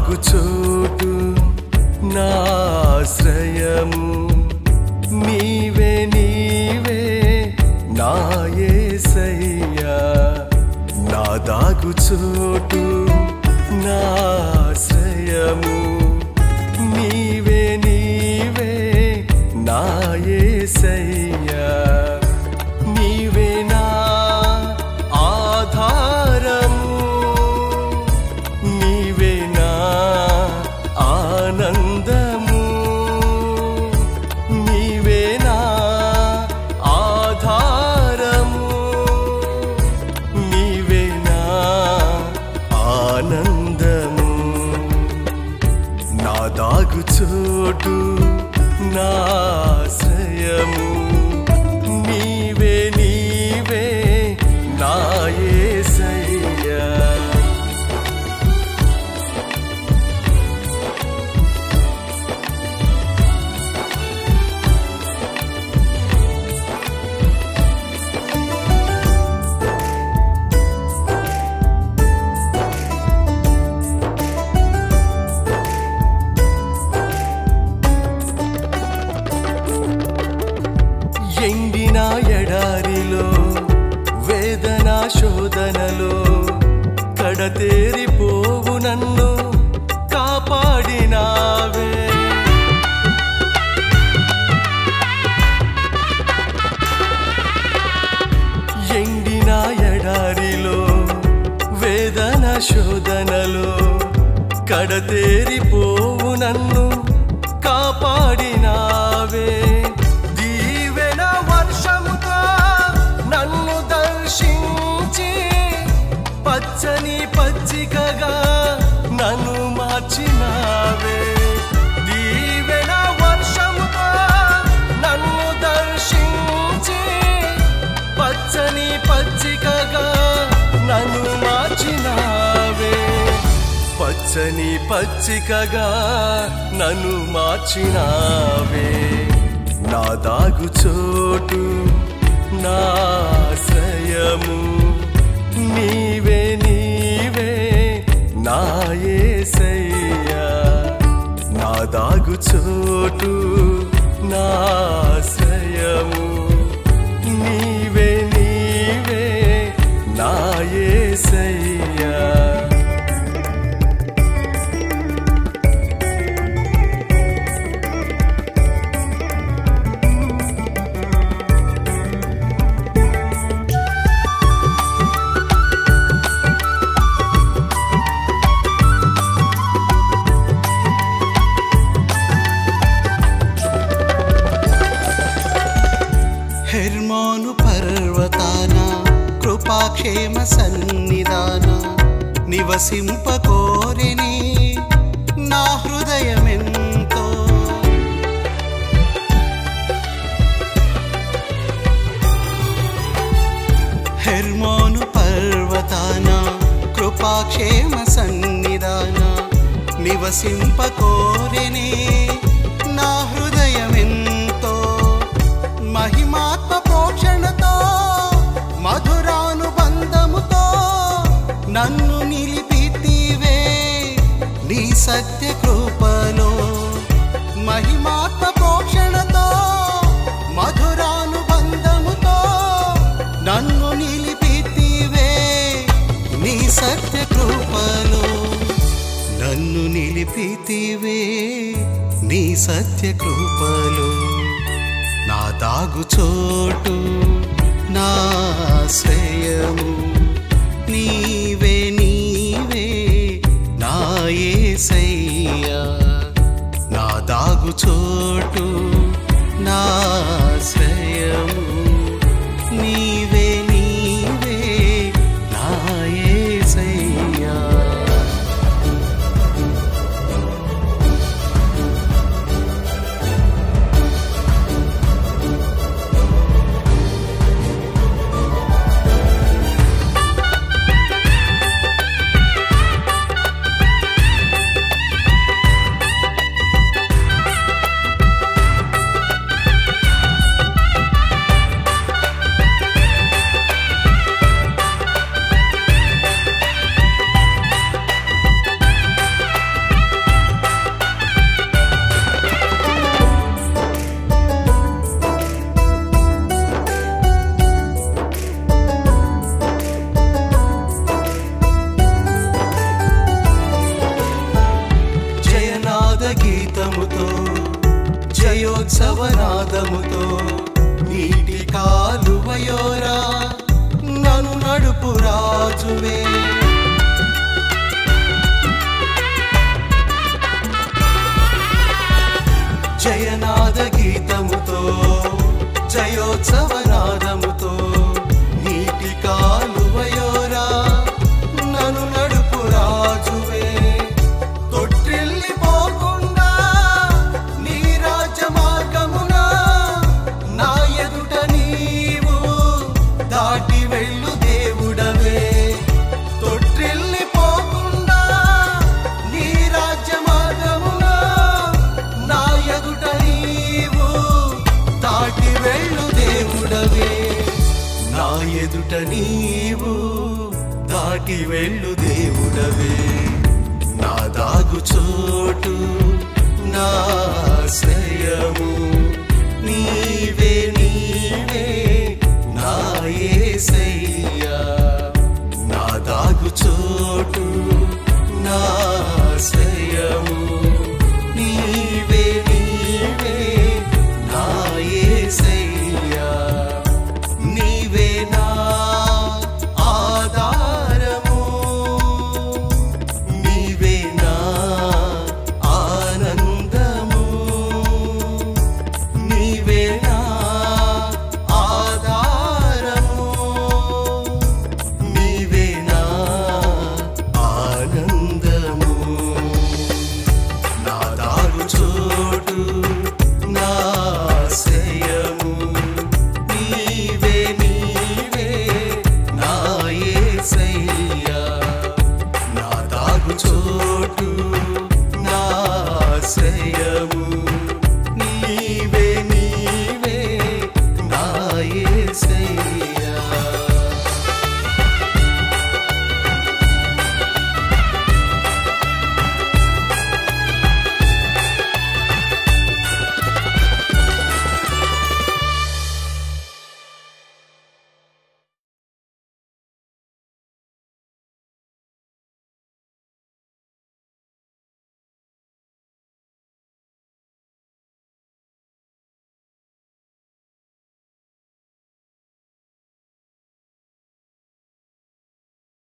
దాగు చోటు నా ఆశ్రయము నీవే నీవే నా యేసయ్యా నా దాగు చోటు నా ఆశ్రయము నీవే నీవే నా యేసయ్యా నీవే నా ఆధారము నీవే నా ఆనందము నీవే నా ఆధారము నీవే నా ఆనందము నా దాగు చోటు నా ఆశ్రయము నీవే నీవే నా యేసయ్యా ఎండిన ఎడారిలో వేదన శోధనలో కడతేరిపోవు నన్ను కాపాడినావే ఎండిన ఎడారిలో వేదన శోధనలో కడతేరిపోవు నన్ను కాపాడినావే దీవెన వర్షముతో నన్ను దర్శించి పచ్చని పచ్చికగా నన్ను మార్చినావే దీవెన వర్షముతో నన్ను దర్శించి పచ్చని పచ్చికగా నన్ను మార్చినావే పచ్చని పచ్చికగా నన్ను మార్చినావే నా దాగు చోటు నా ఆశ్రయము నీవే నీవే నా యేసయ్యా నా దాగు చోటు నా ఆశ్రయము నీవే నీవే నా యేసయ్యా హెర్మోను పర్వతాన కృపాక్షేమ సన్నిధాన నివసింప కోరిని నా హృదయమెంతో హెర్మోను పర్వతాన కృపాక్షేమ సన్నిధాన నివసింప కోరిని నా హృదయమెంతో మహిమాత్మ ప్రోక్షణతో మధురానుబంధముతో నన్ను నిలిపితివే నీ సత్య కృపలో మహిమాత్మ ప్రోక్షణతో మధురానుబంధముతో నన్ను నిలిపితివే నీ సత్య కృపలో నన్ను నిలిపితివే నీ సత్య కృపలో నా దాగు చోటు నా ఆశ్రయము నీవే నీవే నా యేసయ్యా నా దాగు చోటు నా ఆశ్రయము నీవే నీవే నా యేసయ్యా జయోత్సవనాదముతో నీటి కాలువయోరా నన్ను నడుపు రాజువే జయనాద గీతముతో జయోత్సవనాదముతో నీటి కాలువయోరా నన్ను నడుపు రాజువే తొట్టిల్లి పోకుండా నీ రాజ్య మార్గమున నా ఎదుట నీవు దాటి వెళ్ళు దేవుడవే తొట్టిల్లి పోకుండా నీ రాజ్య మార్గమున నా ఎదుట నీవు దాటి వెళ్ళు దేవుడవే నా ఎదుట నీవు దాటి వెళ్ళు దేవుడవే నా దాగు చోటు నా ఆశ్రయము నీవే నీవే నా యేసయ్యా